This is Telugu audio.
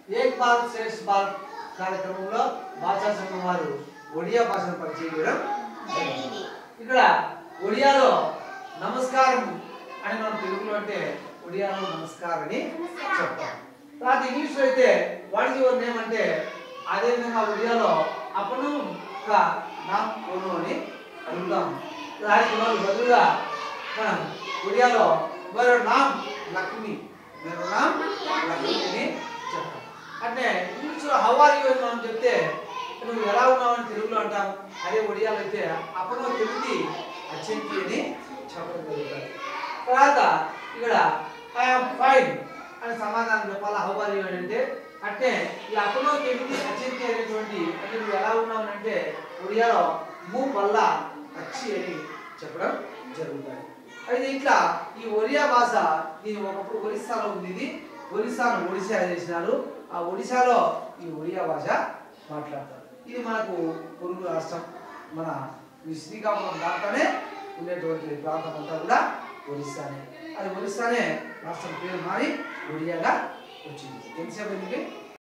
ఏక్ భారత్ శ్రేష్ఠ భారత్ కార్యక్రమంలో భాషా సంఘం వారు ఒడియా భాషను పరిచయం చేయడం జరిగింది. ఇక్కడ ఒడియాలో నమస్కారం అని మనం తెలుగులో అంటే ఒడియాలో నమస్కారం అని చెప్తాం తర్వాత ఇంగ్లీష్లో అయితే వాట్ ఇస్ యువర్ నేమ్ అంటే అదే విధంగా ఒడియాలో అప్పుడు ఒక నామ్ కోను అని అడుగుతాం దానికి వాళ్ళు బదులుగా మనం ఒడియాలో మరో నామ్ లక్ష్మి మరో నామ్ లక్ష్మి అని చెప్తాం అంటే ఇంగ్లీష్లో హౌ ఆర్ యూ అని మనం చెప్తే నువ్వు ఎలా ఉన్నావు అని తెలుగులో అంటాం అదే ఒడియాలో అయితే అప్పుడు తెలుగుది అచ్చింది అని చెప్పడం జరుగుతుంది తర్వాత ఇక్కడ ఐఎమ్ ఫైన్ అని సమాధానం చెప్పాలా హౌ ఆర్ యూ అని అంటే అంటే ఈ అప్పుడు తెలుగుది అచ్చింది అనేటువంటి అంటే నువ్వు ఎలా ఉన్నావు అని అంటే ఒడియాలో మూ వల్ల అచ్చి అని చెప్పడం జరుగుతుంది అయితే ఇట్లా ఈ ఒరియా భాష దీని ఒకప్పుడు ఒరిస్సాలో ఉంది ఇది ఒరిస్సాను ఒడిశా చేసినారు ఆ ఒడిశాలో ఈ ఒరియా భాష మాట్లాడతారు ఇది మనకు పొరుగు రాష్ట్రం మన ఈ శ్రీకాకుళం దాంట్లోనే ఉండేటువంటి ప్రాంతం అంతా కూడా ఒరిస్సానే అది ఒరిస్సానే రాష్ట్రం పేరు మారి ఒడియాగా వచ్చింది ఎంతసేపు ఎందుకు